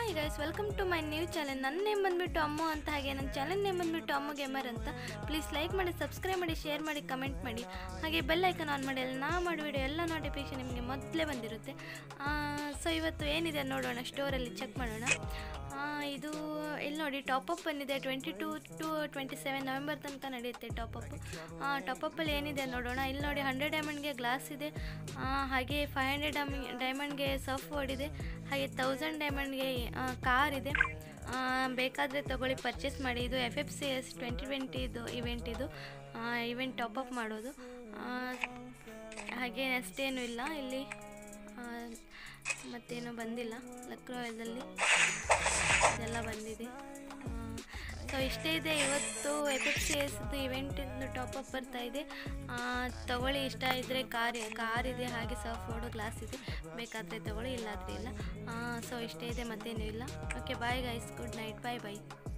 hi guys welcome to my new channel ನನ್ನ name ಬಂದ್ಬಿಟ್ಟು ಅಮ್ಮು ಅಂತ ಹಾಗೆ ನನ್ನ ಚಾನೆಲ್ ನೇಮ್ ಬಂದ್ಬಿಟ್ಟು ಅಮ್ಮು ಗೇಮರ್ ಅಂತ ಪ್ಲೀಸ್ ಲೈಕ್ ಮಾಡಿ ಸಬ್ಸ್ಕ್ರೈಬ್ ಮಾಡಿ ಶೇರ್ ಮಾಡಿ ಕಮೆಂಟ್ ಮಾಡಿ ಹಾಗೆ ಬೆಲ್ ಐಕನ್ ಆನ್ ಮಾಡಿ ಅಲ್ಲಿ ನಾ ಮಾಡೋ ವಿಡಿಯೋ ಎಲ್ಲ ನೋಟಿಫಿಕೇಶನ್ ನಿಮಗೆ ಮೊದಲೇ ಬಂದಿರುತ್ತೆ ಸೊ ಇವತ್ತು ಏನಿದೆ ನೋಡೋಣ ಸ್ಟೋರಲ್ಲಿ ಚೆಕ್ ಮಾಡೋಣ ಆ, ಇದು ಇಲ್ಲಿ ನೋಡಿ ಟಾಪಪ್ ಬಂದಿದೆ twenty two to twenty seven November ತನಕ ನಡೆಯುತ್ತೆ ಟಾಪಪ್ ಟಾಪಪ್ಪಲ್ಲಿ ಏನಿದೆ ನೋಡೋಣ ಇಲ್ಲಿ ನೋಡಿ ಹಂಡ್ರೆಡ್ ಡೈಮಂಡ್ಗೆ ಗ್ಲಾಸ್ ಇದೆ ಆ, ಹಾಗೆ ಫೈವ್ ಹಂಡ್ರೆಡ್ ಡೈಮಂಡ್ಗೆ ಸರ್ಫ್ ಬೋರ್ಡ್ ಇದೆ ಹಾಗೆ ತೌಸಂಡ್ ಡೈಮಂಡ್ಗೆ ಕಾರ್ ಇದೆ ಆ, ಬೇಕಾದರೆ ತಗೊಳ್ಳಿ ಪರ್ಚೇಸ್ ಮಾಡಿ ಇದು F F C S twenty ಟ್ವೆಂಟಿದು ಇವೆಂಟ್ ಇದು ಇವೆಂಟ್ ಟಾಪಪ್ ಮಾಡೋದು ಆ, ಹಾಗೆ ಅಷ್ಟೇನೂ ಇಲ್ಲ ಇಲ್ಲಿ ಆ, ಮತ್ತೇನು ಬಂದಿಲ್ಲ ಲಕ್ನೋದಲ್ಲಿ ಇದೆಲ್ಲ ಬಂದಿದೆ ಸೊ ಇಷ್ಟೇ ಇದೆ ಇವತ್ತು ಎಫ್ ಎಫ್ ಸಿ ಎಸ್ದು ಇವೆಂಟಿಂದು ಟಾಪಪ್ ಬರ್ತಾ ಇದೆ ಆ, ತಗೊಳ್ಳಿ ಇಷ್ಟ ಇದ್ದರೆ ಕಾರ್ ಕಾರ್ ಇದೆ ಹಾಗೆ ಸರ್ಫ್ ಬೋರ್ಡು ಗ್ಲಾಸ್ ಇದೆ ಬೇಕಾದರೆ ತಗೊಳ್ಳಿ ಇಲ್ಲಾದರೆ ಇಲ್ಲ ಸೊ ಇಷ್ಟೇ ಇದೆ ಮತ್ತೇನೂ ಇಲ್ಲ okay bye guys good night bye ಬಾಯ್